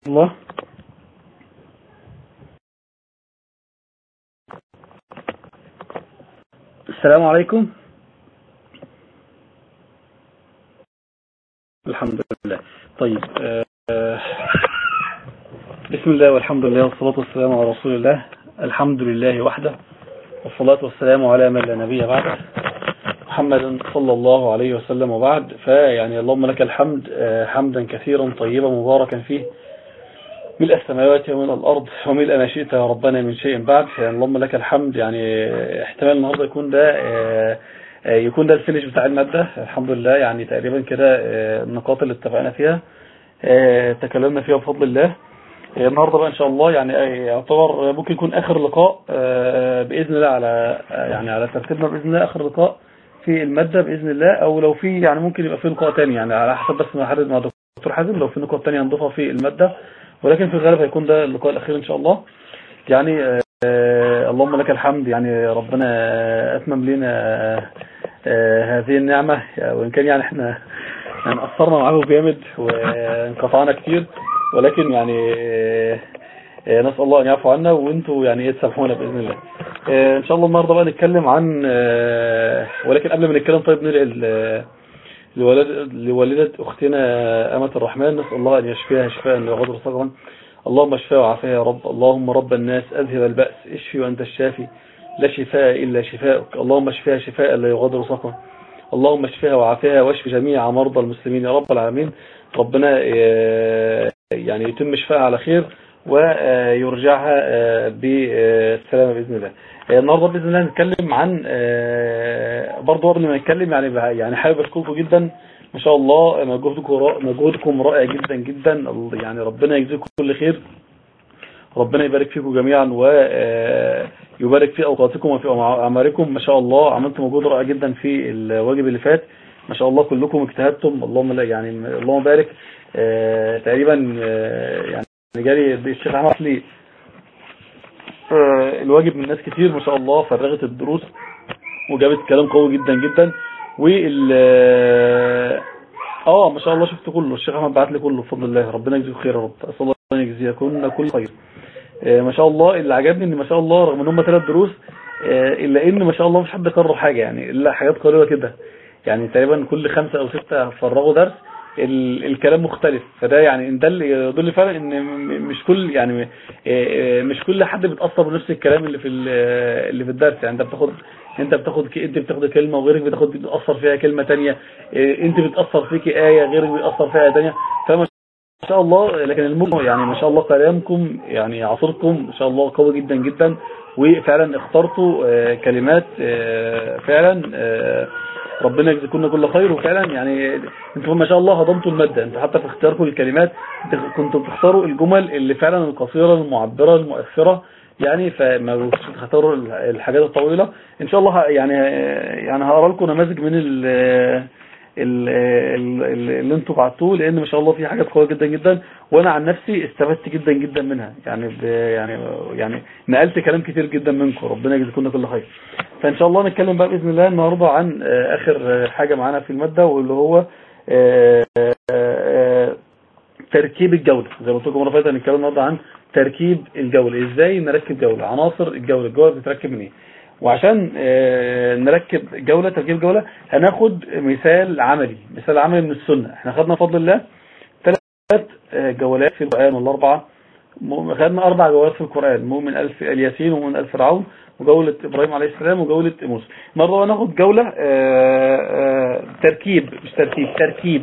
الله السلام عليكم الحمد لله طيب آه، بسم الله والحمد لله والصلاة والسلام على رسول الله الحمد لله وحده والصلاة والسلام على من لا نبي بعده محمد صلى الله عليه وسلم وبعد فيعني اللهم لك الحمد آه، حمدا كثيرا طيبا مباركا فيه ملء السماوات وملء الأرض وملء ما شئت يا ربنا من شيء بعد يعني اللهم لك الحمد يعني احتمال النهاردة يكون ده آه، آه، يكون ده الفينش بتاع المادة الحمد لله يعني تقريبا كده آه، النقاط اللي اتفقنا فيها آه، تكلمنا فيها بفضل الله آه، النهاردة بقى ان شاء الله يعني آه، يعتبر ممكن يكون اخر لقاء آه، بإذن الله على آه، يعني على ترتيبنا بإذن الله اخر لقاء في المادة بإذن الله او لو في يعني ممكن يبقى في لقاء تاني يعني على حسب بس ما حدد مع دكتور حازم لو في نقاط تانية هنضيفها في المادة ولكن في الغالب هيكون ده اللقاء الأخير إن شاء الله يعني آه اللهم لك الحمد يعني ربنا أتمم لنا آه هذه النعمة وإن كان يعني احنا يعني قصرنا معاه جامد وانقطعنا كتير ولكن يعني آه آه، نسأل الله أن يعفو عنا وانتوا يعني ايه تسامحونا بإذن الله آه إن شاء الله النهاردة بقى نتكلم عن آه ولكن قبل ما نتكلم طيب نلقي ال- لولد- لوالدة أختنا أمة الرحمن نسأل الله أن يشفيها شفاء لا يغادر سقما اللهم اشفها وعافها يا رب اللهم رب الناس أذهب البأس اشفي وأنت الشافي لا شفاء إلا شفاءك اللهم اشفيها شفاء لا يغادر سقما اللهم اشفها وعافها واشف جميع مرضى المسلمين يا رب العالمين ربنا آه، يعني يتم شفاءها على خير ويرجعها آه، بالسلامة بإذن الله آه، النهارده بإذن الله نتكلم عن آه، برضه قبل ما نتكلم يعني بقى- يعني حابب أشكركم جدا ما شاء الله مجهودكم را- مجهودكم رائع جدا جدا ال- يعني ربنا يجزيكم كل خير ربنا يبارك فيكم جميعا ويبارك في أوقاتكم وفي أعماركم ما شاء الله عملتم مجهود رائع جدا في الواجب اللي فات ما شاء الله كلكم اجتهدتم اللهم لا يعني اللهم بارك آه، تقريبا آه، يعني جالي الشيخ احمد لي آه، الواجب من ناس كتير ما شاء الله فرغت الدروس وجابت كلام قوي جدا جدا وال اه ما شاء الله شفت كله الشيخ احمد بعت لي كله بفضل الله ربنا يجزيه خير يا رب اسال الله ان يجزيكم كل خير آه، ما شاء الله اللي عجبني ان ما شاء الله رغم ان هم ثلاث دروس آه، الا ان ما شاء الله مش حد كرر حاجه يعني الا حاجات قليله كده يعني تقريبا كل خمسة او ستة فرغوا درس ال- الكلام مختلف فده يعني ان ده اللي يدل فعلا ان م- مش كل يعني م- آه، مش كل حد بيتاثر بنفس الكلام اللي في ال- اللي في الدرس يعني انت بتاخد انت بتاخد ك- انت بتاخد كلمه وغيرك بتاخد بتاثر فيها كلمه تانية آه، انت بتاثر فيك ايه غيرك بيأثر فيها ايه تانية فما شاء الله لكن المجمل يعني ما شاء الله كلامكم يعني عصركم ما شاء الله قوي جدا جدا وفعلا اخترتوا آه، كلمات آه، فعلا آه، ربنا يجزيكم كل خير وفعلا يعني انتم ما شاء الله هضمتوا المادة انتوا حتى في اختياركم للكلمات انتوا كنتوا بتختاروا الجمل اللي فعلا القصيرة المعبرة المؤثرة يعني فما كنتوش تختاروا الحاجات الطويلة ان شاء الله ه- يعني يعني هقرا لكم نماذج من ال ال- ال- ال- اللي انتوا بعتوه لان ما شاء الله في حاجات قويه جدا جدا وانا عن نفسي استفدت جدا جدا منها يعني ب- يعني يعني نقلت كلام كتير جدا منكم ربنا يجزيكم كل خير فان شاء الله نتكلم بقى باذن الله النهارده عن آه، اخر آه، حاجه معانا في الماده واللي هو آه، آه، تركيب الجوله زي ما قلت لكم مره فاتت هنتكلم النهارده عن تركيب الجوله ازاي نركب جوله عناصر الجوله الجوله بتتركب من ايه وعشان آه، نركب جولة تركيب جولة هناخد مثال عملي مثال عملي من السنة احنا خدنا بفضل الله ثلاث آه، جولات في القرآن ولا أربعة م- خدنا أربع جولات في القرآن مؤمن ألف الياسين ومؤمن ألف فرعون وجولة إبراهيم عليه السلام وجولة موسى مرة ناخد جولة آه، آه، تركيب مش ترتيب تركيب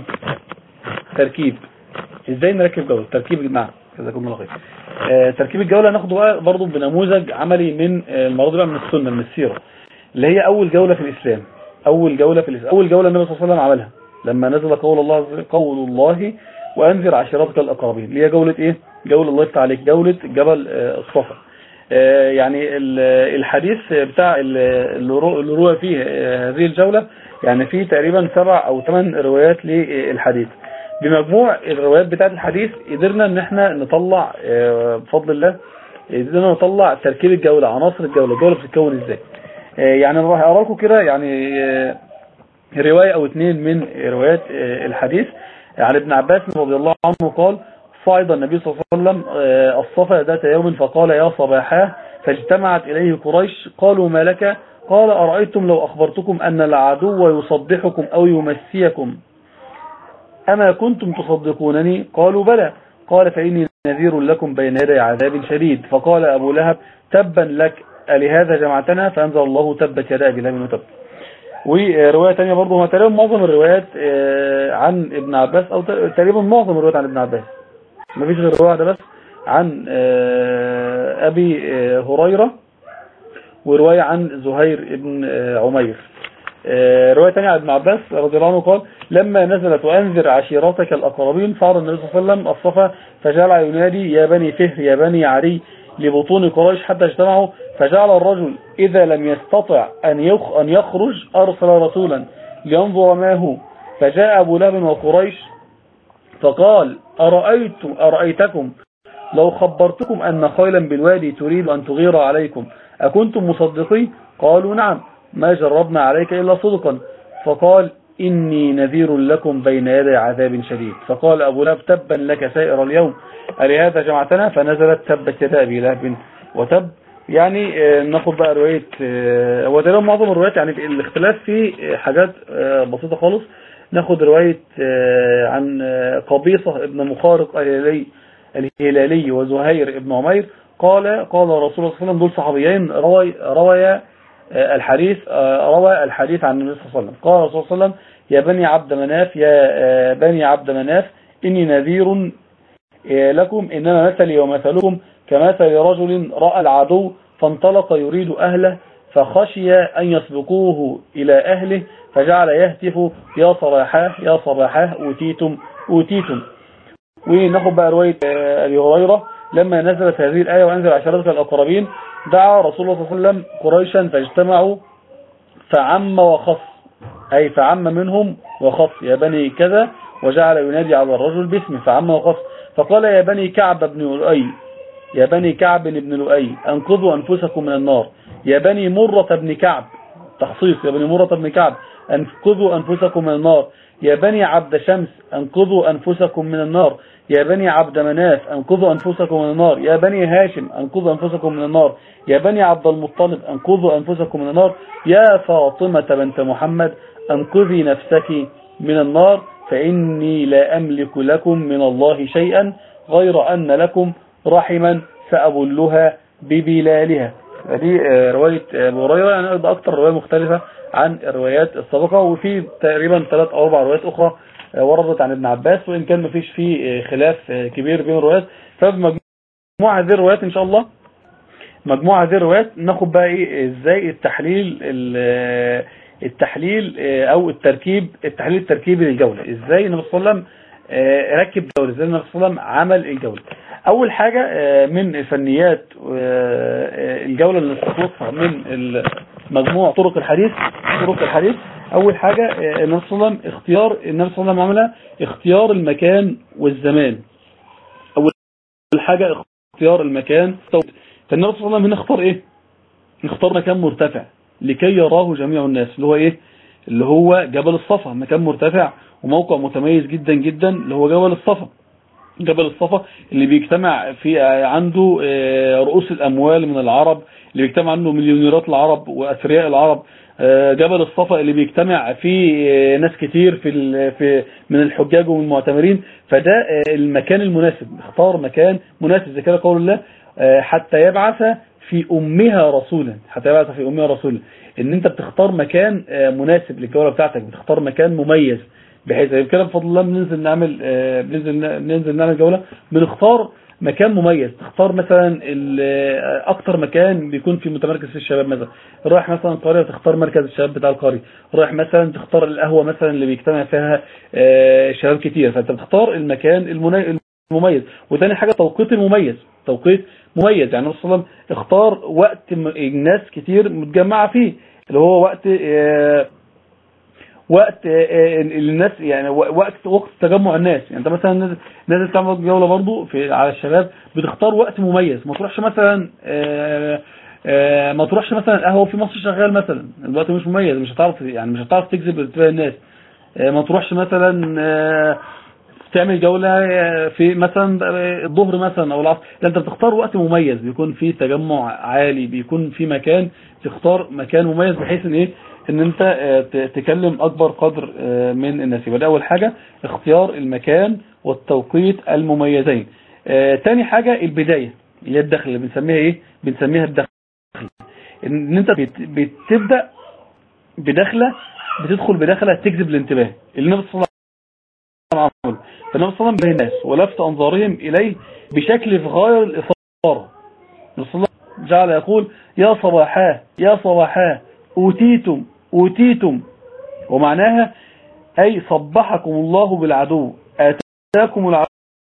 تركيب ازاي نركب جولة تركيب نعم جزاكم الله خير آه، تركيب الجولة ناخده بقى برضه بنموذج عملي من آه، المرة دي بقى من السنة من السيرة اللي هي أول جولة في الإسلام أول جولة في الإسلام أول جولة النبي صلى الله عليه وسلم عملها لما نزل قول الله قول الله وأنذر عشيرتك الأقربين اللي هي جولة إيه؟ جولة الله يفتح عليك جولة جبل آه، الصفا آه، يعني ال- الحديث بتاع ال- اللي رو- اللي روى فيه آه، هذه الجولة يعني فيه تقريبا سبع أو ثمان روايات للحديث بمجموع الروايات بتاعت الحديث قدرنا ان احنا نطلع آه، بفضل الله قدرنا نطلع تركيب الجولة عناصر الجولة الجولة بتتكون ازاي آه، يعني انا راح اقرا لكم كده يعني آه، رواية او اتنين من روايات آه، الحديث عن ابن عباس رضي الله عنه قال صعد النبي صلى الله عليه وسلم آه، الصفا ذات يوم فقال يا صباحاه فاجتمعت إليه قريش قالوا ما لك قال أرأيتم لو أخبرتكم أن العدو يصدحكم أو يمسيكم أما كنتم تصدقونني قالوا بلى قال فإني نذير لكم بين يدي عذاب شديد فقال أبو لهب تبا لك ألهذا جمعتنا فأنزل الله تبت يدا أبي لهب وتب ورواية تانية برضه هو تقريبا معظم الروايات آه، عن ابن عباس أو تقريبا معظم الروايات عن ابن عباس ما فيش غير رواية بس عن آه، أبي آه، هريرة ورواية عن زهير ابن عمير رواية تانية عن ابن عباس رضي الله عنه قال لما نزلت وأنذر عشيرتك الأقربين صار النبي صلى الله عليه وسلم الصفا فجعل ينادي يا بني فهر يا بني عري لبطون قريش حتى اجتمعوا فجعل الرجل إذا لم يستطع أن يخرج أرسل رسولا لينظر ما هو فجاء أبو لهب وقريش فقال أرأيتم أرأيتكم لو خبرتكم أن خيلا بالوادي تريد أن تغير عليكم أكنتم مصدقين قالوا نعم ما جربنا عليك إلا صدقا فقال إني نذير لكم بين يدي عذاب شديد فقال أبو لهب تبا لك سائر اليوم ألهذا جمعتنا فنزلت تبت يدا أبي لهب وتب يعني آه، ناخد بقى رواية آه، هو تقريبا معظم الروايات يعني الاختلاف في حاجات آه، بسيطة خالص ناخد رواية عن قبيصة ابن مخارق الهلالي, الهلالي وزهير ابن عمير قال قال رسول الله صلى الله عليه وسلم دول صحابيين روي روي الحديث روى الحديث عن النبي صلى الله عليه وسلم قال رسول الله صلى الله عليه وسلم يا بني عبد مناف يا بني عبد مناف إني نذير لكم إنما مثلي ومثلكم كمثل رجل رأى العدو فانطلق يريد أهله فخشي أن يسبقوه إلى أهله فجعل يهتف يا صباحاه يا صباحاه أوتيتم أوتيتم وناخد بقى رواية أبي هريرة لما نزلت هذه الآية وأنزل عشرتك الأقربين دعا رسول الله صلى الله عليه وسلم قريشا فاجتمعوا فعم وخص أي فعم منهم وخص يا بني كذا وجعل ينادي على الرجل باسمه فعم وخص فقال يا بني كعب بن لؤي يا بني كعب بن لؤي انقذوا أنفسكم من النار يا بني مرة بن كعب تخصيص يا بني مرة بن كعب انقذوا أنفسكم من النار يا بني عبد شمس انقذوا أنفسكم من النار يا بني عبد مناف انقذوا أنفسكم من النار يا بني هاشم انقذوا أنفسكم من النار يا بني عبد المطلب انقذوا أنفسكم من النار يا فاطمة بنت محمد انقذي نفسك من النار فإني لا أملك لكم من الله شيئا غير أن لكم رحما سأبلها ببلالها دي آه، رواية أبو هريرة يعني ده أكثر رواية مختلفة عن الروايات السابقة وفي تقريبا ثلاث أو أربع روايات أخرى آه، وردت عن ابن عباس وإن كان مفيش فيه آه، خلاف كبير بين الروايات فبمجموعة هذه الروايات إن شاء الله مجموعة هذه الروايات ناخد بقى إيه إزاي التحليل التحليل أو التركيب التحليل التركيبي للجولة إزاي النبي صلى الله عليه وسلم ركب جولة إزاي النبي صلى الله عليه وسلم عمل الجولة أول حاجة آه، من فنيات آه، الجولة اللي نستخلصها من مجموع طرق الحديث طرق الحديث أول حاجة آه، النبي صلى الله عليه وسلم اختيار النبي صلى الله عليه وسلم عملها اختيار المكان والزمان أول حاجة اختيار المكان فالنبي صلى الله عليه وسلم هنا اختار ايه اختار مكان مرتفع لكي يراه جميع الناس اللي هو ايه اللي هو جبل الصفا مكان مرتفع وموقع متميز جدا جدا اللي هو جبل الصفا جبل الصفا اللي بيجتمع في عنده آه، رؤوس الأموال من العرب اللي بيجتمع عنده مليونيرات العرب وأثرياء العرب آه، جبل الصفا اللي بيجتمع فيه آه، ناس كتير في في من الحجاج ومن المعتمرين فده المكان المناسب اختار مكان مناسب زي كده قول الله حتى يبعث في أمها رسولا حتى يبعث في أمها رسولا ان انت بتختار مكان مناسب للجولة بتاعتك بتختار مكان مميز بحيث كده بفضل الله بننزل نعمل آه، بننزل ننزل نعمل جولة بنختار مكان مميز تختار مثلا آه، اكتر مكان بيكون في متمركز في الشباب مثلا رايح مثلا قرية تختار مركز الشباب بتاع القرية رايح مثلا تختار القهوة مثلا اللي بيجتمع فيها آه، شباب كتير فانت بتختار المكان المميز وتاني حاجة توقيت المميز توقيت مميز يعني الرسول صلى الله عليه وسلم اختار وقت الناس كتير متجمعة فيه اللي هو وقت وقت آه، آه، الناس يعني وقت وقت تجمع الناس يعني انت مثلا نازل تعمل جوله برضو في على الشباب بتختار وقت مميز ما تروحش مثلا آه، ما تروحش مثلا قهوه في مصر شغال مثلا الوقت مش مميز مش هتعرف يعني مش هتعرف تجذب انتباه الناس ما تروحش مثلا تعمل جولة في مثلا الظهر مثلا او العصر لا انت بتختار وقت مميز بيكون في تجمع عالي بيكون في مكان تختار مكان مميز بحيث ان ايه ان انت تكلم اكبر قدر من الناس يبقى اول حاجة اختيار المكان والتوقيت المميزين تاني حاجة البداية اللي هي الدخل اللي بنسميها ايه بنسميها الدخل ان انت بتبدأ بدخلة بتدخل بدخلة تجذب الانتباه النبي صلى الله عليه وسلم فالنبي صلى الله عليه وسلم الناس ولفت انظارهم اليه بشكل في غاية الاثارة النبي صلى الله عليه وسلم جعل يقول يا صباحاه يا صباحاه اوتيتم اوتيتم ومعناها اي صبحكم الله بالعدو اتاكم العدو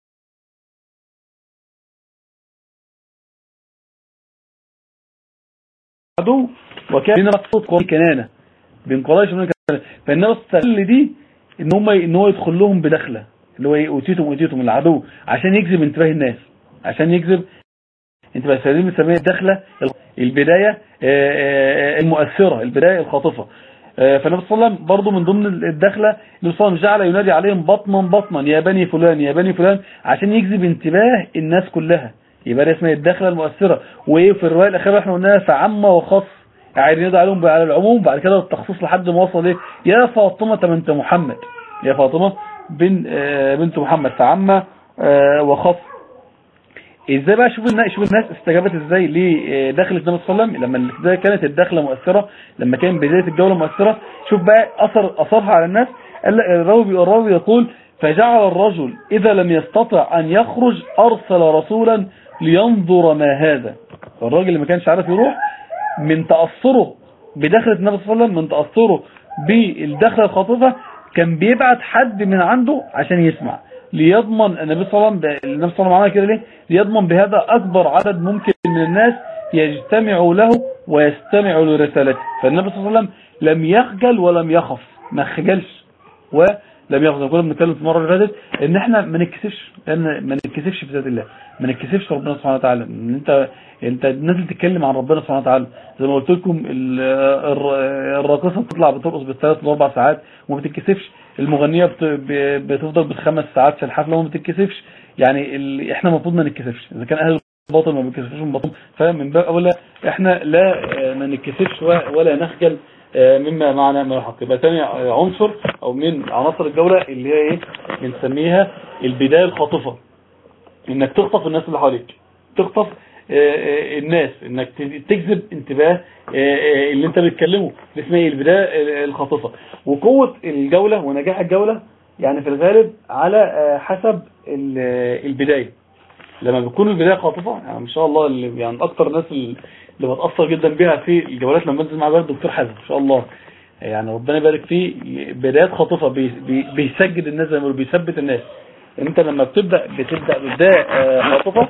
عدو وكان بين مقصود قوي كنانة بين قريش وبين كنانة فالنبي استغل دي ان هم ان هو يدخل لهم بدخله اللي هو ايه اوتيتم اوتيتم العدو عشان يجذب انتباه الناس عشان يجذب انتباه سليم بنسميها الدخله البدايه المؤثره البدايه الخاطفه فالنبي صلى الله عليه وسلم برضه من ضمن الدخله النبي صلى الله عليه وسلم جعل ينادي عليهم بطنا بطنا يا بني فلان يا بني فلان عشان يجذب انتباه الناس كلها يبقى اسمها الدخله المؤثره وايه في الروايه الاخيره احنا قلناها فعم وخص يعني ينادي عليهم على العموم بعد كده التخصيص لحد ما وصل ايه يا فاطمه بنت محمد يا فاطمه بن بنت محمد فعم وخص ازاي بقى شوف الناس شوف الناس استجابت ازاي لدخله النبي صلى الله عليه وسلم لما البدايه كانت الدخله مؤثره لما كان بدايه الجوله مؤثره شوف بقى اثر اثرها على الناس الراوي الراوي يقول فجعل الرجل اذا لم يستطع ان يخرج ارسل رسولا لينظر ما هذا الراجل اللي ما كانش عارف يروح من تاثره بدخله النبي صلى الله عليه وسلم من تاثره بالدخله الخاطفه كان بيبعت حد من عنده عشان يسمع ليضمن النبي صلى الله عليه وسلم النبي صلى الله عليه وسلم كده ليه ليضمن بهذا اكبر عدد ممكن من الناس يجتمعوا له ويستمعوا لرسالته فالنبي صلى الله عليه وسلم لم يخجل ولم يخف ما خجلش ولم يخجل كنا بنتكلم في المره اللي فاتت ان احنا ما نتكسفش لان ما نتكسفش في ذات الله ما نتكسفش ربنا سبحانه وتعالى ان انت انت نازل تتكلم عن ربنا سبحانه وتعالى زي ما قلت لكم الراقصه بتطلع بترقص بالثلاث واربع ساعات وما بتتكسفش المغنيه بتفضل بالخمس ساعات في الحفله وما بتتكسفش يعني ال... احنا المفروض ما نتكسفش اذا كان اهل الباطل ما بيتكسفوش من باطل فمن باب اولى احنا لا ما نتكسفش ولا نخجل مما معنى ما الحق يبقى ثاني عنصر او من عناصر الجوله اللي هي ايه بنسميها البدايه الخاطفه انك تخطف الناس اللي حواليك تخطف الناس انك تجذب انتباه اللي انت بتكلمه اسمها ايه البدايه الخاطفه وقوه الجوله ونجاح الجوله يعني في الغالب على حسب البدايه لما بتكون البدايه خاطفه يعني ان شاء الله اللي يعني اكتر الناس اللي بتاثر جدا بيها في الجولات لما بنزل مع بقى الدكتور حازم ان شاء الله يعني ربنا يبارك فيه بدايات خاطفه بي بي بيسجد الناس زي ما بيثبت الناس انت لما بتبدا بتبدا بدايه خاطفه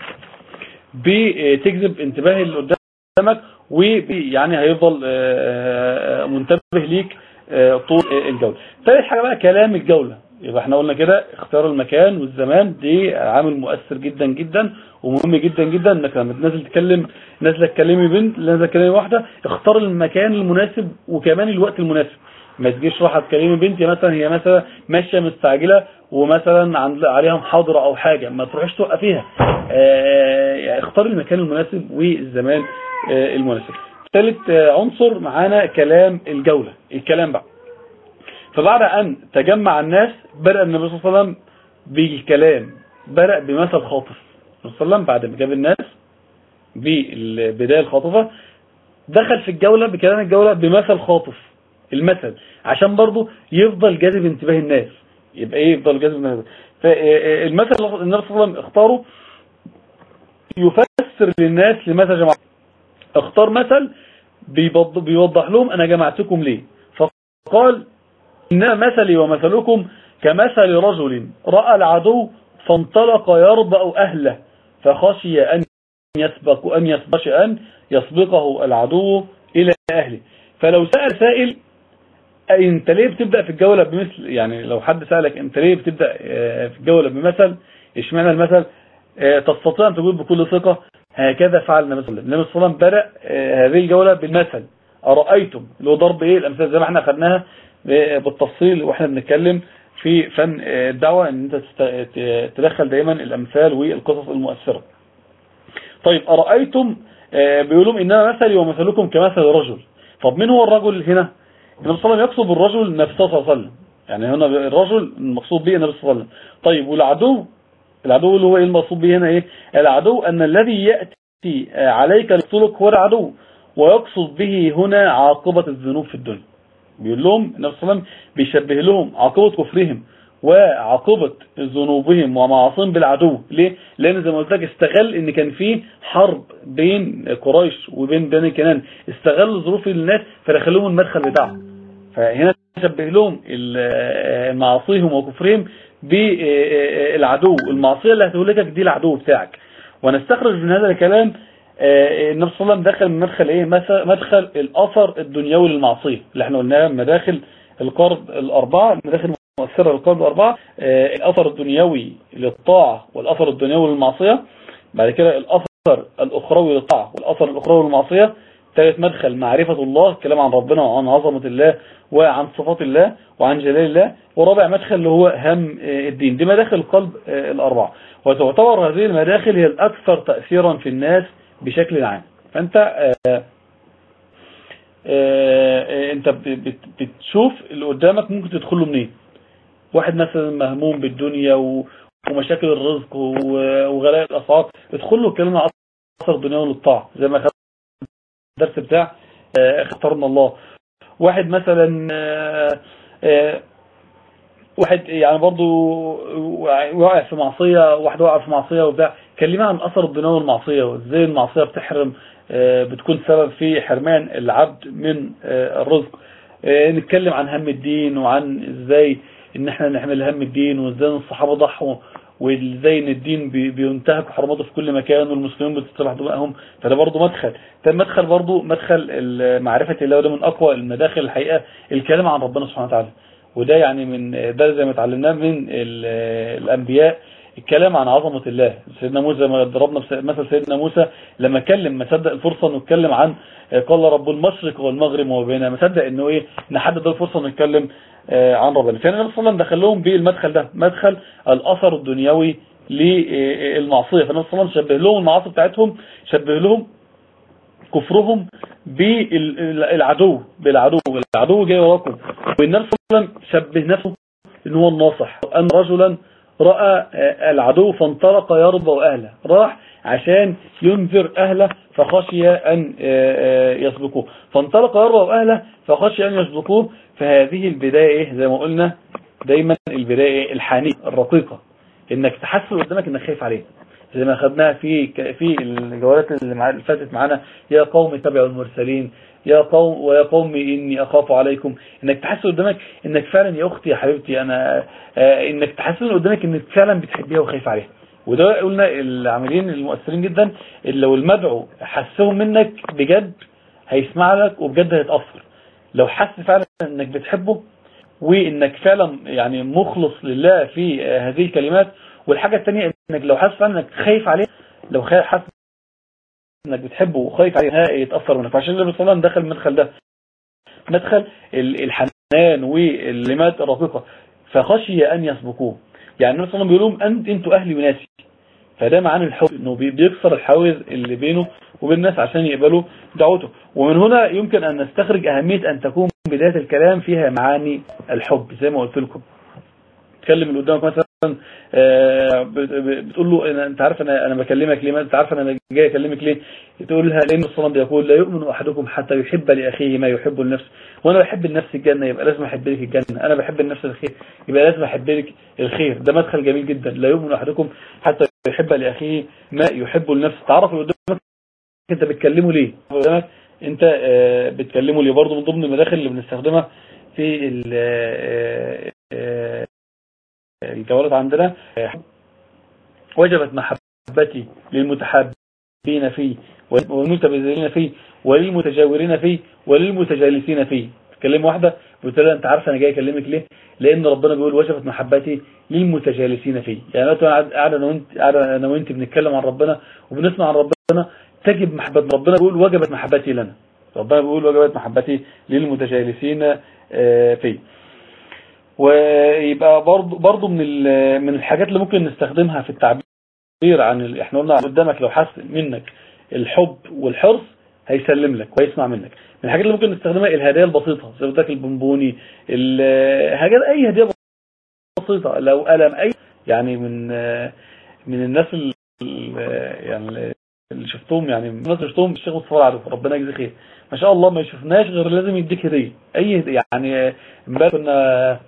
بتجذب انتباه اللي قدامك ويعني هيفضل منتبه ليك طول الجولة ثالث حاجة بقى كلام الجولة يبقى احنا قلنا كده اختيار المكان والزمان دي عامل مؤثر جدا جدا ومهم جدا جدا انك لما تنزل تكلم نازله تكلمي بنت نازله تكلمي واحده اختار المكان المناسب وكمان الوقت المناسب ما تجيش راحه تكلمي بنت مثلا هي مثلا ماشيه مستعجله ومثلا عليها محاضره او حاجه ما تروحيش توقفيها اه اختار المكان المناسب والزمان اه المناسب ثالث عنصر معانا كلام الجوله الكلام بقى فبعد أن تجمع الناس بدأ النبي صلى الله عليه وسلم بالكلام بدأ بمثل خاطف صلى الله عليه وسلم بعد ما جاب الناس بالبداية الخاطفة دخل في الجولة بكلام الجولة بمثل خاطف المثل عشان برضو يفضل جاذب انتباه الناس يبقى ايه يفضل جاذب الناس فالمثل النبي صلى الله عليه وسلم اختاره يفسر للناس لماذا جمع اختار مثل بيوضح لهم انا جمعتكم ليه فقال إن مثلي ومثلكم كمثل رجل رأى العدو فانطلق يربأ أهله فخشي أن يسبق أن يسبق أن يسبقه العدو إلى أهله فلو سأل سائل أنت ليه بتبدأ في الجولة بمثل يعني لو حد سألك أنت ليه بتبدأ في الجولة بمثل اشمعنى المثل تستطيع أن تقول بكل ثقة هكذا فعل النبي صلى الله عليه وسلم النبي صلى الله عليه وسلم بدأ هذه الجولة بالمثل أرأيتم اللي هو ضرب إيه الأمثال زي ما احنا خدناها بالتفصيل واحنا بنتكلم في فن الدعوة ان انت تدخل دايما الامثال والقصص المؤثرة طيب أرأيتم بيقولوا إنما مثلي ومثلكم كمثل رجل طب من هو الرجل هنا النبي صلى الله عليه وسلم يقصد بالرجل نفسه صلى الله عليه وسلم يعني هنا الرجل المقصود به النبي صلى الله عليه وسلم طيب والعدو العدو اللي هو ايه المقصود به هنا ايه العدو ان الذي يأتي عليك ليقتلك هو العدو ويقصد به هنا عاقبة الذنوب في الدنيا بيقول لهم النبي صلى الله عليه وسلم بيشبه لهم عاقبة كفرهم وعاقبة ذنوبهم ومعاصيهم بالعدو ليه؟ لأن زي ما قلت لك استغل ان كان في حرب بين قريش وبين بني كنان استغل ظروف الناس فدخلهم المدخل بتاعهم فهنا شبه لهم معاصيهم وكفرهم بالعدو المعصية اللي هتهلكك دي العدو بتاعك ونستخرج من هذا الكلام النبي صلى الله عليه وسلم دخل من مدخل ايه مدخل الاثر الدنيوي للمعصية اللي احنا قلناها مداخل القرض الاربعة مداخل مؤثرة للقرض الاربعة الاثر الدنيوي للطاعة والاثر الدنيوي للمعصية بعد كده الاثر الاخروي للطاعة والاثر الاخروي للمعصية ثالث مدخل معرفة الله الكلام عن ربنا وعن عظمة الله وعن صفات الله وعن جلال الله ورابع مدخل اللي هو هم الدين دي مداخل القلب الأربعة وتعتبر هذه المداخل هي الأكثر تأثيرا في الناس بشكل عام فأنت آآ آآ انت بتشوف اللي قدامك ممكن تدخله منين واحد مثلا مهموم بالدنيا ومشاكل الرزق وغلاء الأسعار ادخل له كلمة أثر الدنيا للطاعة زي ما الدرس بتاع اختارنا الله واحد مثلا واحد يعني برضو واقع في معصية واحد واقع في معصية وبتاع كلمة عن أثر الدنيا والمعصية وازاي المعصية بتحرم بتكون سبب في حرمان العبد من الرزق نتكلم عن هم الدين وعن ازاي ان احنا نحمل هم الدين وازاي الصحابة ضحوا وازاي ان الدين بينتهك حرماته في كل مكان والمسلمين بتستبح دمائهم فده برضه مدخل ده مدخل برضه مدخل معرفة الله وده من اقوى المداخل الحقيقة الكلام عن ربنا سبحانه وتعالى وده يعني من ده زي ما اتعلمناه من الانبياء الكلام عن عظمة الله سيدنا موسى ما ضربنا مثل سيدنا موسى لما كلم ما صدق الفرصة انه يتكلم عن قال رب المشرق والمغرب وما بينها ما صدق انه ايه نحدد الفرصة انه يتكلم عن ربنا فانا النبي صلى الله عليه وسلم دخل لهم بالمدخل ده مدخل الاثر الدنيوي للمعصيه فالنبي صلى الله عليه وسلم شبه لهم المعاصي بتاعتهم شبه لهم كفرهم بالعدو بالعدو العدو جاي وراكم والنبي صلى الله عليه وسلم شبه نفسه ان هو الناصح ان رجلا راى العدو فانطلق يرضى اهله راح عشان ينذر اهله فخشي ان يسبقوه فانطلق يرضى اهله فخشي ان يسبقوه فهذه البداية زي ما قلنا دايما البداية الحانية الرقيقة انك تحس قدامك انك خايف عليه زي ما خدناها في في الجولات اللي فاتت معانا يا قوم اتبعوا المرسلين يا قوم ويا قوم اني اخاف عليكم انك تحس قدامك انك فعلا يا اختي يا حبيبتي انا آه انك تحس قدامك انك فعلا بتحبيها وخايف عليها وده قلنا العاملين المؤثرين جدا اللي لو المدعو حسهم منك بجد هيسمع لك وبجد هيتأثر لو حس فعلا انك بتحبه وانك فعلا يعني مخلص لله في هذه الكلمات والحاجة الثانية انك لو حس فعلا انك خايف عليه لو حس انك بتحبه وخايف عليه يتأثر منك فعشان النبي صلى الله عليه وسلم دخل المدخل ده مدخل الحنان واللمات الرقيقة فخشي ان يسبقوه يعني النبي صلى الله عليه وسلم بيقول لهم انت انتوا اهلي وناسي فده معنى الحب انه بيكسر الحواجز اللي بينه وبين الناس عشان يقبلوا دعوته ومن هنا يمكن ان نستخرج اهمية ان تكون بداية الكلام فيها معاني الحب زي ما قلت لكم تكلم اللي قدامك مثلا بتقول له انت عارف انا انا بكلمك ليه انت عارف انا جاي اكلمك ليه تقول لها لان الصلاه بيقول لا يؤمن احدكم حتى يحب لاخيه ما يحب لنفسه وانا بحب النفس الجنه يبقى لازم احب لك الجنه انا بحب النفس الخير يبقى لازم احب لك الخير ده مدخل جميل جدا لا يؤمن احدكم حتى يحب لاخيه ما يحب لنفسه تعرف اللي قدامك انت بتكلمه ليه قدامك انت بتكلمه ليه برضه من ضمن المداخل اللي بنستخدمها في الجوارات عندنا وجبت محبتي للمتحابين فيه والمتبذلين فيه وللمتجاورين فيه وللمتجالسين فيه تكلم واحدة قلت لها انت عارفه انا جاي اكلمك ليه لان ربنا بيقول وجبت محبتي للمتجالسين فيه يعني انا قاعد انا وانت قاعد انا وانت بنتكلم عن ربنا وبنسمع عن ربنا تجب محبة ربنا بيقول وجبت محبتي لنا ربنا بيقول وجبت محبتي للمتجالسين فيه ويبقى برضو برضو من من الحاجات اللي ممكن نستخدمها في التعبير عن احنا قلنا قدامك لو حس منك الحب والحرص هيسلم لك ويسمع منك من الحاجات اللي ممكن نستخدمها الهدايا البسيطة زي ما البونبوني الحاجات اي هدية بسيطة لو قلم اي يعني من من الناس اللي يعني اللي شفتهم يعني الناس اللي شفتهم الشيخ مصطفى العدو ربنا يجزيه خير ما شاء الله ما شفناش غير لازم يديك هديه اي هدية يعني امبارح كنا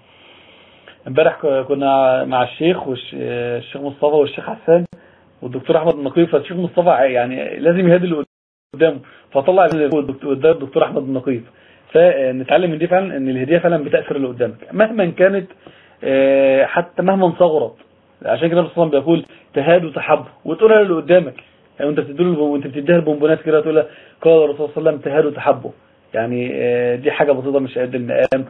امبارح كنا مع الشيخ والشيخ مصطفى والشيخ حسان والدكتور احمد النقيب فالشيخ مصطفى يعني لازم يهدي اللي قدامه فطلع الدكتور احمد النقيب فنتعلم من دي فعلا ان الهديه فعلا بتاثر اللي قدامك مهما كانت آه، حتى مهما صغرت عشان كده الرسول بيقول تهاد وتحب وتقولها للي قدامك يعني انت بتديله وانت بتديها البونبونات كده تقول قال الرسول صلى الله عليه وسلم تهاد وتحبه يعني آه، دي حاجه بسيطه مش قد المقام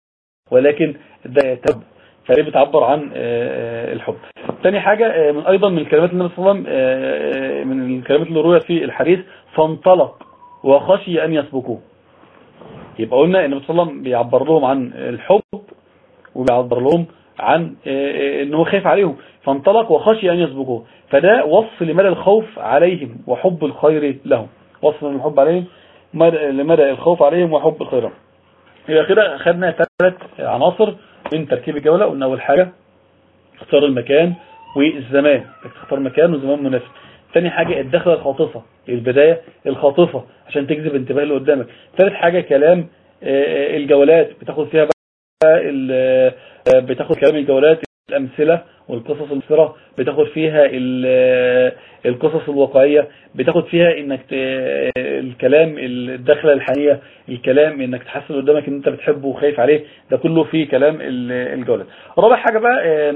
ولكن ده تحب فهي بتعبر عن آه، الحب ثاني حاجة من أيضا من الكلمات اللي النبي صلى الله عليه وسلم من الكلمات اللي رويت في الحديث فانطلق وخشي أن يسبقوه يبقى قلنا ان النبي صلى الله عليه وسلم بيعبر لهم عن الحب وبيعبر لهم عن آه، آه، ان هو خايف عليهم فانطلق وخشي ان يسبقوه فده وصف لمدى الخوف عليهم وحب الخير لهم وصف من الحب عليهم لمدى الخوف عليهم وحب الخير لهم يبقى كده خدنا ثلاث عناصر من تركيب الجولة قلنا اول حاجة اختار المكان والزمان تختار مكان وزمان مناسب ثاني حاجة الدخلة الخاطفة البداية الخاطفة عشان تجذب انتباه اللي قدامك ثالث حاجة كلام آه، الجولات بتاخد فيها بقى آه، بتاخد كلام الجولات الأمثلة والقصص الصرة بتاخد فيها آه، القصص الواقعية بتاخد فيها انك الكلام الدخلة الحنية الكلام انك تحسن قدامك ان انت بتحبه وخايف عليه ده كله في كلام الجولات رابع حاجة بقى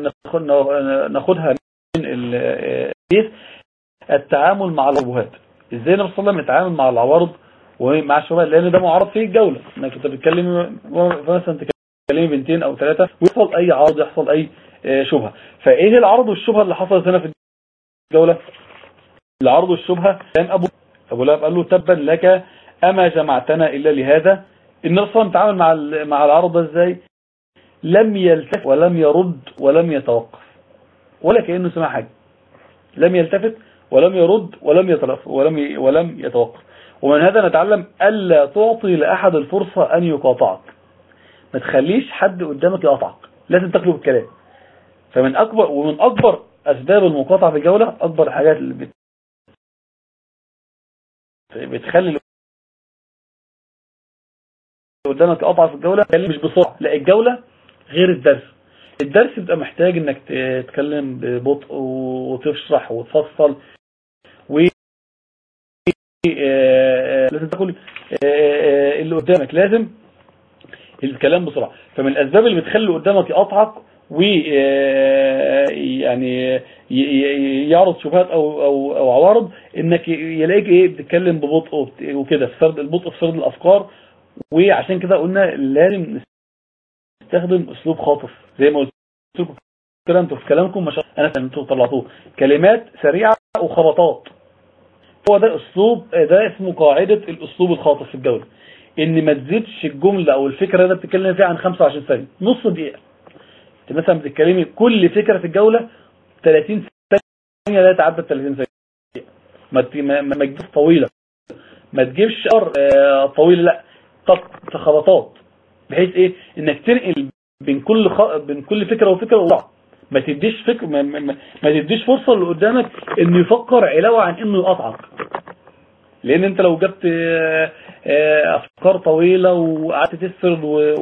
ناخدها من الحديث التعامل مع الابوهات ازاي النبي صلى الله عليه وسلم يتعامل مع العوارض ومع الشباب لان ده معرض فيه الجولة انك انت بتتكلم مثلا تكلمي بنتين او ثلاثة ويحصل اي عرض يحصل اي آه، شبهة فايه العرض والشبهة اللي حصلت هنا في الجولة العرض والشبهة كان ابو ابو لهب قال له تبا لك اما جمعتنا الا لهذا النبي صلى الله عليه وسلم تعامل مع مع العرض ده ازاي لم يلتفت ولم يرد ولم يتوقف ولا كأنه سمع حاجة لم يلتفت ولم يرد ولم يتلف ولم ولم يتوقف ومن هذا نتعلم ألا تعطي لأحد الفرصة أن يقاطعك ما تخليش حد قدامك يقاطعك لازم تاكله بالكلام فمن أكبر ومن أكبر أسباب المقاطعة في الجولة أكبر الحاجات اللي بت... بتخلي اللي قدامك يقاطع في الجولة مش بسرعة لا الجولة غير الدرس الدرس بيبقى محتاج انك تتكلم ببطء وتشرح وتفصل و آه، لازم تاكل آه، آه، اللي قدامك لازم الكلام بسرعة فمن الأسباب اللي بتخلي قدامك يقطعك ويعني يعرض شبهات أو, أو, أو عوارض إنك يلاقيك إيه بتتكلم ببطء وكده في سرد البطء في سرد الأفكار وعشان كده قلنا لازم نستخدم أسلوب خاطف زي ما قلت لكم كده انتوا في كلامكم ما شاء الله انا انتوا طلعتوه كلمات سريعة وخبطات هو ده اسلوب ده اسمه قاعدة الاسلوب الخاطف في الجولة ان ما تزيدش الجملة او الفكرة اللي بتتكلم فيها عن 25 ثانية نص دقيقة انت مثلا بتتكلمي كل فكرة في الجولة 30 ثانية لا يتعدى 30 ثانية ما ما تجيبش طويلة ما تجيبش ار آه، طويلة لا طب خبطات بحيث ايه انك تنقل بين كل خ... بين كل فكرة وفكرة وضع ما تديش فكر ما, ما, ما تديش فرصة اللي قدامك انه يفكر علاوة عن انه يقطعك لان انت لو جبت آه، آه، افكار طويلة وقعدت تسرد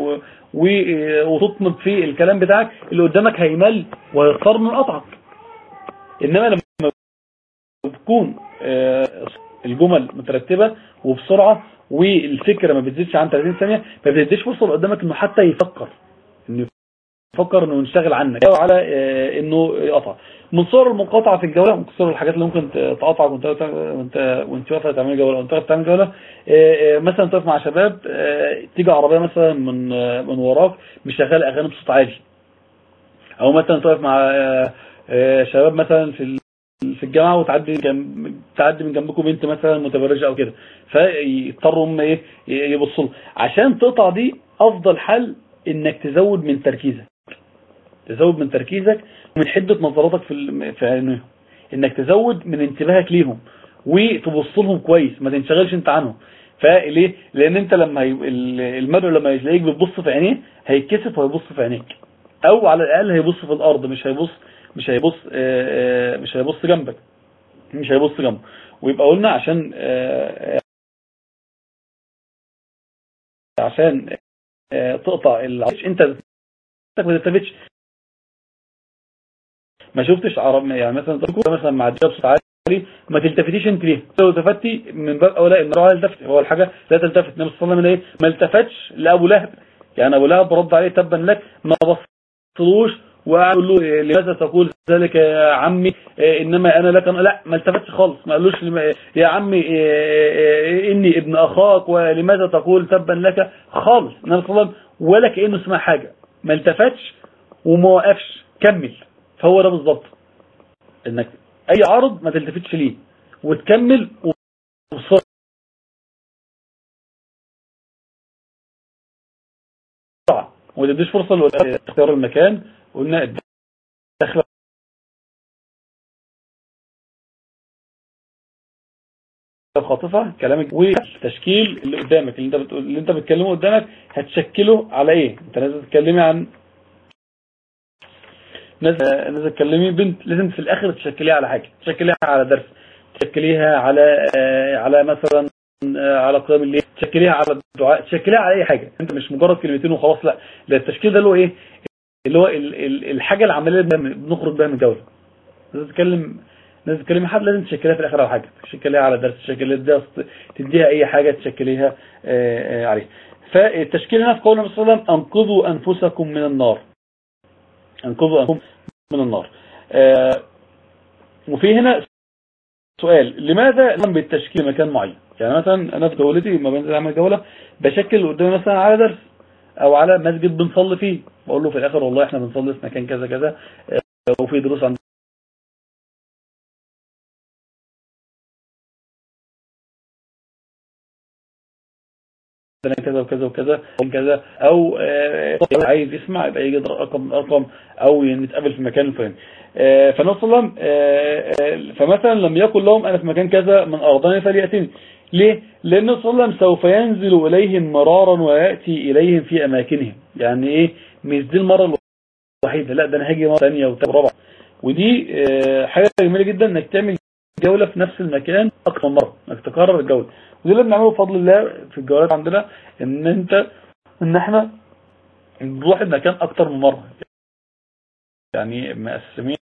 وتطنب في الكلام بتاعك اللي قدامك هيمل ويضطر انه يقطعك انما لما بتكون آه، الجمل مترتبة وبسرعة والفكرة ما بتزيدش عن 30 ثانية ما بتديش فرصة اللي قدامك انه حتى يفكر انه فكر انه نشتغل عنك او على آه، انه يقطع من صور المقاطعه في الجوله من صور الحاجات اللي ممكن تقاطعك وانت وانت وانت واقف تعمل جوله وانت واقف تعمل جوله آه، آه، مثلا تقف مع شباب تيجي عربيه مثلا من من وراك مشغل اغاني بصوت عالي او مثلا تقف مع شباب مثلا في في الجامعه وتعدي تعدي من جنبكم بنت مثلا متبرجه او كده فيضطروا هم ايه يبصوا عشان تقطع دي افضل حل انك تزود من تركيزك تزود من تركيزك ومن حدة نظراتك في في عينيهم انك تزود من انتباهك ليهم وتبص لهم كويس ما تنشغلش انت عنهم فليه لان انت لما هي... المدعو لما يلاقيك بتبص في عينيه هيتكسف وهيبص في عينيك او على الاقل هيبص في الارض مش هيبص مش هيبص مش هيبص جنبك مش هيبص جنبه ويبقى قلنا عشان عشان تقطع العيش انت ما تلتفتش ما شفتش عرب يعني مثلا مثلا مع الجاب صوت عالي ما تلتفتيش انت ليه لو التفتي من باب اولى ان الراجل التفت هو الحاجه لا تلتفت النبي صلى الله عليه وسلم ايه ما التفتش لابو لهب يعني ابو لهب رد عليه تبا لك ما بصلوش وقعد يقول له لماذا تقول ذلك يا عمي انما انا لك لا ما التفتش خالص ما قالوش يا عمي اني ابن اخاك ولماذا تقول تبا لك خالص النبي صلى الله عليه وسلم ولا كانه اسمها حاجه ما التفتش وما وقفش كمل فهو ده بالظبط انك اي عرض ما تلتفتش ليه وتكمل وبسرعه وما تديش فرصه لاختيار المكان قلنا الدخله خاطفه كلامك والتشكيل اللي قدامك اللي انت بتقول اللي انت بتكلمه قدامك هتشكله على ايه انت لازم تتكلمي عن لازم تكلمي بنت لازم في الاخر تشكليها على حاجه تشكليها على درس تشكليها على على مثلا على قيام الليل تشكليها على الدعاء تشكليها على اي حاجه انت مش مجرد كلمتين وخلاص لا لا التشكيل ده اللي هو ايه اللي هو الحاجه العمليه اللي بنخرج بيها من الجوله لازم تتكلم لازم تتكلمي حد لازم تشكليها في الاخر على حاجه تشكليها على درس تشكليها تديها اي حاجه تشكليها عليها فالتشكيل هنا في قول النبي صلى الله عليه وسلم انقذوا انفسكم من النار انقذوا انفسكم من النار آه وفي هنا سؤال لماذا لم بالتشكيل مكان معين يعني مثلا انا في جولتي ما بنزل اعمل جوله بشكل قدامي مثلا على درس او على مسجد بنصلي فيه بقول له في الاخر والله احنا بنصلي في مكان كذا كذا آه وفي دروس عند كذا وكذا وكذا كذا او عايز يسمع يبقى يجي رقم رقم او نتقابل في مكان الفلاني فالنبي صلى الله عليه وسلم فمثلا لم يقل لهم انا في مكان كذا من ارضاني فلياتني ليه لان النبي صلى الله عليه وسلم سوف ينزل اليهم مرارا وياتي اليهم في اماكنهم يعني ايه مش دي المره الوحيده لا ده انا هاجي مره ثانيه وثالثه ورابعه ودي حاجه جميله جدا انك تعمل جوله في نفس المكان اكثر من مره انك تكرر الجوله ودي اللي بنعمله بفضل الله في الجولات عندنا ان انت ان احنا نروح المكان اكتر من مرة يعني مقسمين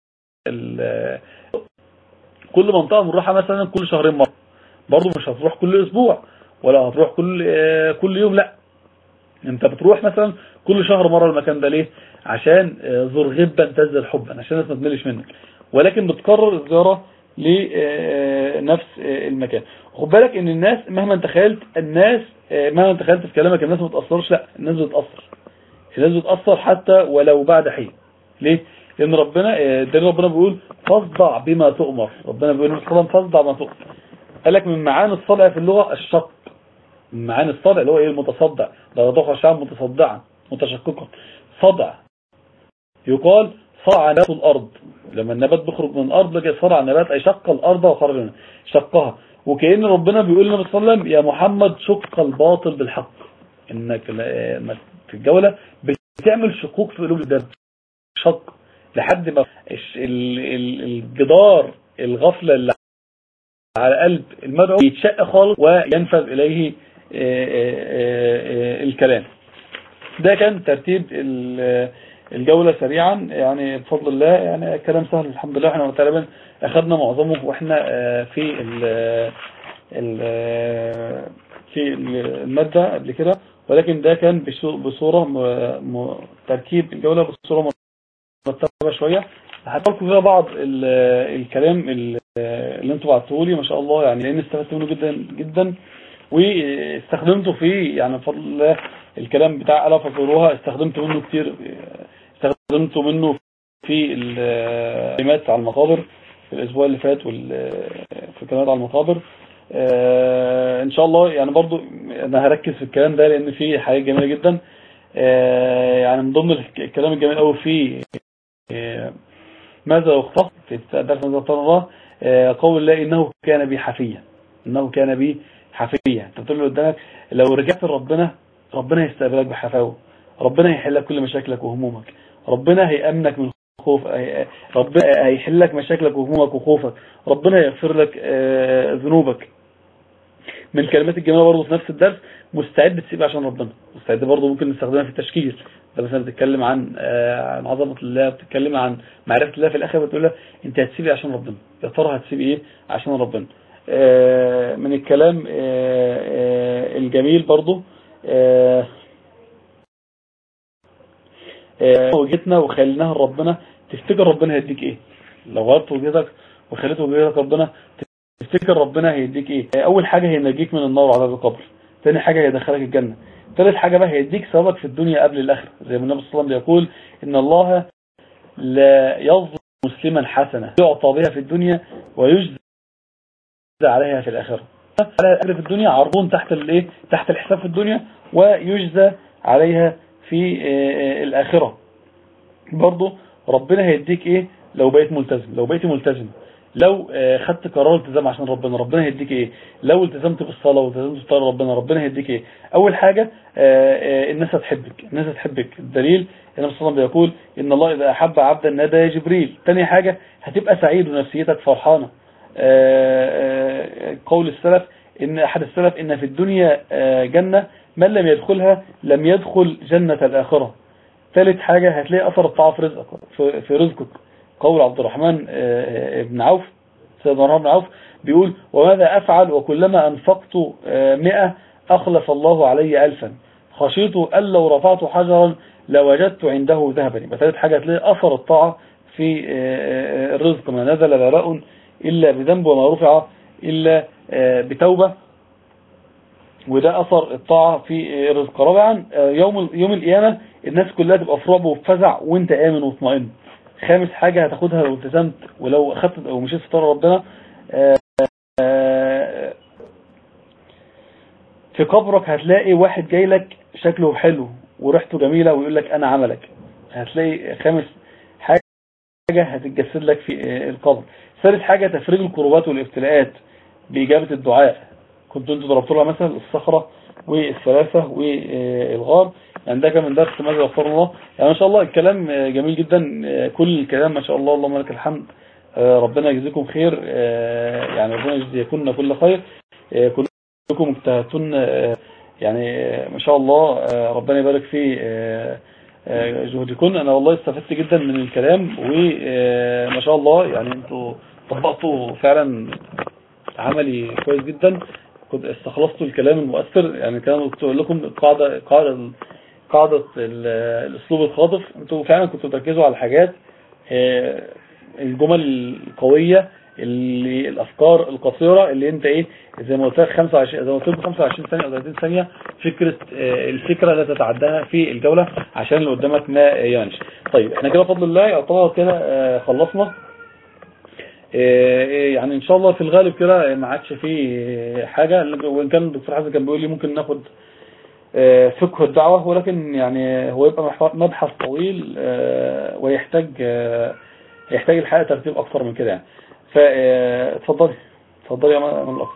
كل منطقة بنروحها مثلا كل شهرين مرة برضو مش هتروح كل اسبوع ولا هتروح كل كل يوم لا انت بتروح مثلا كل شهر مرة المكان ده ليه عشان زور غبا تزدل حبا عشان الناس ما تملش منك ولكن بتكرر الزيارة لنفس المكان خد بالك ان الناس مهما تخيلت الناس مهما تخيلت في كلامك الناس ما تأثرش لا الناس بتأثر الناس بتأثر حتى ولو بعد حين ليه لان ربنا ده ربنا بيقول فاصدع بما تؤمر ربنا بيقول للصلاة فاصدع بما تؤمر قال لك من معاني الصدع في اللغة الشق من معاني الصدع اللي هو ايه المتصدع لا تخرج شعب متصدعا متشققا صدع يقال صرع نبات الأرض لما النبات بيخرج من الأرض لقى صرع النبات أي شق الأرض وخرج منها شقها وكأن ربنا بيقول لنا صلى الله عليه وسلم يا محمد شق الباطل بالحق إنك في الجولة بتعمل شقوق في قلوب الدم شق لحد ما الجدار الغفلة اللي على قلب المدعو يتشق خالص وينفذ إليه الكلام ده كان ترتيب الجولة سريعا يعني بفضل الله يعني كلام سهل الحمد لله احنا تقريبا اخذنا معظمه واحنا في ال ال في المادة قبل كده ولكن ده كان بصورة تركيب الجولة بصورة مرتبة شوية هحط لكم فيها بعض الكلام اللي انتوا بعتوه لي ما شاء الله يعني لان استفدت منه جدا جدا واستخدمته في يعني بفضل الله الكلام بتاع ألا فطروها استخدمت منه كتير استخدمت منه في الكلمات على المقابر في الأسبوع اللي فات في الكلمات على المقابر ان شاء الله يعني برضو انا هركز في الكلام ده لان فيه حاجات جميلة جدا يعني من ضمن الكلام الجميل قوي فيه ماذا يختص في درس ماذا يختار الله قول الله إنه كان بي حفيا إنه كان بي حفيا انت بتقول له قدامك لو رجعت لربنا ربنا يستقبلك بحفاوه ربنا هيحل لك كل مشاكلك وهمومك ربنا هيأمنك من خوف ربنا هيحل لك مشاكلك وهمومك وخوفك ربنا يغفر لك ذنوبك من كلمات الجمال برضه في نفس الدرس مستعد تسيب عشان ربنا مستعد برضه ممكن نستخدمها في التشكيل ده مثلا بتتكلم عن عن عظمه الله بتتكلم عن معرفه الله في الاخره بتقول لها انت هتسيبي عشان ربنا يا ترى هتسيبي ايه عشان ربنا من الكلام الجميل برضه وجهتنا وخليناها لربنا تفتكر ربنا هيديك ايه لو غيرت وجهتك وخليت وجهتك ربنا تفتكر ربنا هيديك ايه اول حاجة هينجيك من النار وعذاب القبر تاني حاجة هيدخلك الجنة ثالث حاجة بقى هيديك ثوابك في الدنيا قبل الاخره زي ما النبي صلى الله عليه وسلم بيقول ان الله لا يظلم مسلما حسنة يعطى بها في الدنيا ويجزى عليها في الاخره على الاجر في الدنيا عرضون تحت الايه تحت الحساب في الدنيا ويجزى عليها في الاخره برضه ربنا هيديك ايه لو بقيت ملتزم لو بقيت ملتزم لو خدت قرار التزام عشان ربنا ربنا هيديك ايه لو التزمت بالصلاة والتزمت بطاعة ربنا ربنا هيديك ايه اول حاجة الناس هتحبك الناس هتحبك الدليل النبي صلى الله عليه وسلم بيقول ان الله اذا احب عبدا نادى يا جبريل تاني حاجة هتبقى سعيد ونفسيتك فرحانة قول السلف ان احد السلف ان في الدنيا جنة من لم يدخلها لم يدخل جنة الاخرة ثالث حاجة هتلاقي اثر الطاعة في رزقك في رزقك قول عبد الرحمن بن عوف سيدنا الرحمن بن عوف بيقول وماذا أفعل وكلما أنفقت مئة أخلف الله علي ألفا خشيت أن لو رفعت حجرا لوجدت عنده ذهبا يبقى ثالث حاجة تلاقي أثر الطاعة في الرزق ما نزل بلاء إلا بذنب وما رفع إلا بتوبة وده أثر الطاعة في الرزق رابعا يوم يوم القيامة الناس كلها تبقى في رعب وفزع وانت آمن وطمئن خامس حاجة هتاخدها لو التزمت ولو اخدت او مشيت في طريق ربنا في قبرك هتلاقي واحد جاي لك شكله حلو وريحته جميلة ويقول لك انا عملك هتلاقي خامس حاجة هتتجسد لك في القبر ثالث حاجة تفريج الكروبات والابتلاءات بإجابة الدعاء كنت انتوا ضربتوا لها مثلا الصخرة والثلاثة والغار يعني ده كان من درس ماذا يغفر الله يعني ما شاء الله الكلام جميل جدا كل الكلام ما شاء الله اللهم لك الحمد ربنا يجزيكم خير يعني ربنا يجزيكم كل خير كلكم اجتهدتون يعني ما شاء الله ربنا يبارك في جهدكم انا والله استفدت جدا من الكلام وما شاء الله يعني انتوا طبقتوا فعلا عملي كويس جدا كنت استخلصتوا الكلام المؤثر يعني كانوا قلت لكم القاعدة قاعدة قاعدة الاسلوب الخاطف انتوا فعلا كنتوا تركزوا على حاجات الجمل القوية اللي الافكار القصيرة اللي انت ايه زي ما قلت لك 25 زي ما قلت لكم 25 ثانية او 30 ثانية فكرة الفكرة لا تتعداها في الجولة عشان اللي قدامك ما يعنيش طيب احنا كده بفضل الله يعتبر كده خلصنا يعني ان شاء الله في الغالب كده ما عادش فيه حاجة وان كان الدكتور حسن كان بيقول لي ممكن ناخد فقه الدعوة ولكن يعني هو يبقى مبحث طويل ويحتاج يحتاج الحقيقة ترتيب اكتر من كده يعني فاتفضلي اتفضلي يا من الاخر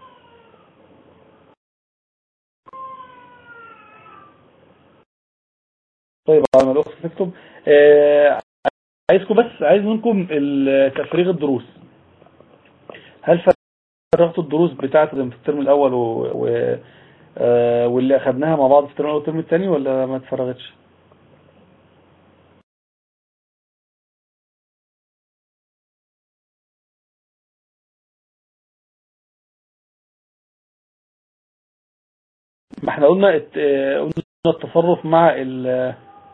طيب على ما الاخت تكتب عايزكم بس عايز منكم تفريغ الدروس هل فرغتوا الدروس بتاعت في الترم الاول و... و... آه واللي اخدناها مع بعض في الترم الاول والترم الثاني ولا ما اتفرغتش ما احنا قلنا ات... قلنا التصرف مع ال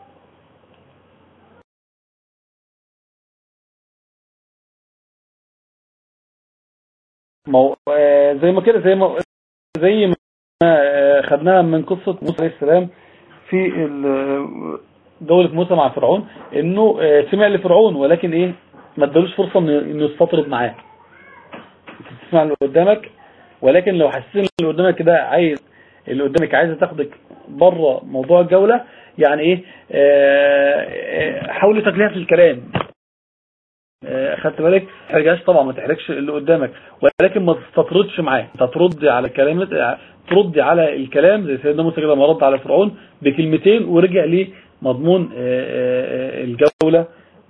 مو... زي ما كده زي ما زي ما خدناها من قصة موسى عليه السلام في دولة موسى مع فرعون انه سمع لفرعون ولكن ايه ما ادالوش فرصة انه يستطرد معاه تسمع اللي قدامك ولكن لو حسيت ان اللي قدامك كده عايز اللي قدامك عايزه تاخدك بره موضوع الجولة يعني ايه حاولي تقليها في الكلام آه، خدت بالك ما تحرجهاش طبعا ما تحرجش اللي قدامك ولكن ما تستطردش معاه انت تردي على الكلام تردي على الكلام زي سيدنا موسى كده ما رد على فرعون بكلمتين ورجع لمضمون الجولة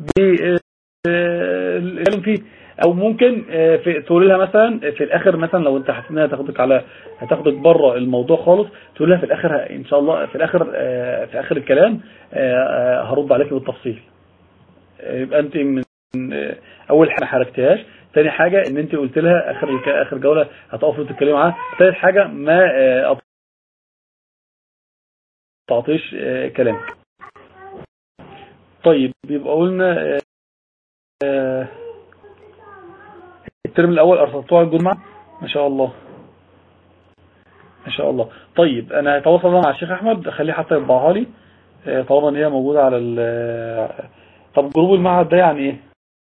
بالكلام فيه او ممكن في تقول لها مثلا في الاخر مثلا لو انت حاسس انها تاخدك على هتاخدك بره الموضوع خالص تقول لها في الاخر ان شاء الله في الاخر في اخر الكلام هرد عليك بالتفصيل يبقى انت من اول حاجه ما حركتهاش تاني حاجة ان انت قلت لها اخر اخر جولة هتقفوا تتكلموا معاها ثالث حاجة ما تعطيش كلامك طيب يبقى قلنا الترم الاول ارسلتوها الجمعة ما شاء الله ما شاء الله طيب انا هتواصل مع الشيخ احمد اخليه حتى يطبعها لي طالما ان هي موجودة على ال طب جروب المعهد ده يعني ايه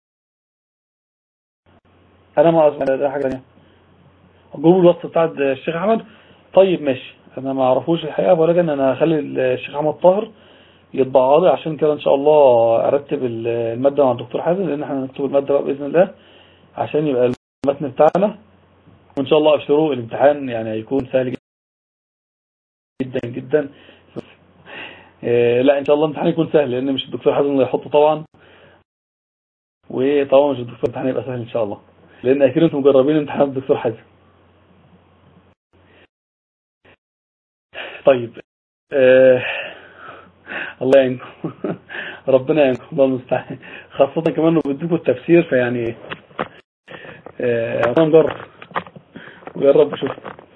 انا ما اسمع ده حاجه ثانيه جروب الواتس بتاع الشيخ احمد طيب ماشي انا ما اعرفوش الحقيقه ولكن انا هخلي الشيخ احمد طاهر يطبعها لي عشان كده ان شاء الله ارتب الماده مع الدكتور حازم لان احنا هنكتب الماده بقى باذن الله عشان يبقى المتن بتاعنا وان شاء الله ابشروا الامتحان يعني هيكون سهل جدا جدا لا ان شاء الله الامتحان يكون سهل لان مش الدكتور حازم اللي هيحطه طبعا وطبعا مش الدكتور الامتحان يبقى سهل ان شاء الله لان اكيد انتم مجربين امتحانات الدكتور حازم طيب آه الله يعينكم ربنا يعينكم الله المستعان خاصة كمان انه بيديكم التفسير فيعني آه انا مجرب وجرب اشوف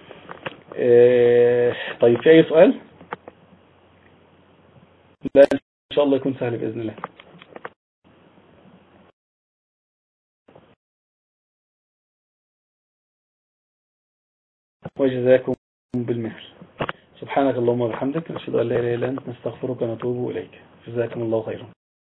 آه طيب في اي سؤال لا ان شاء الله يكون سهل باذن الله وجزاكم بالمثل سبحانك اللهم وبحمدك نشهد ان لا اله الا انت نستغفرك ونتوب اليك جزاكم الله خيرا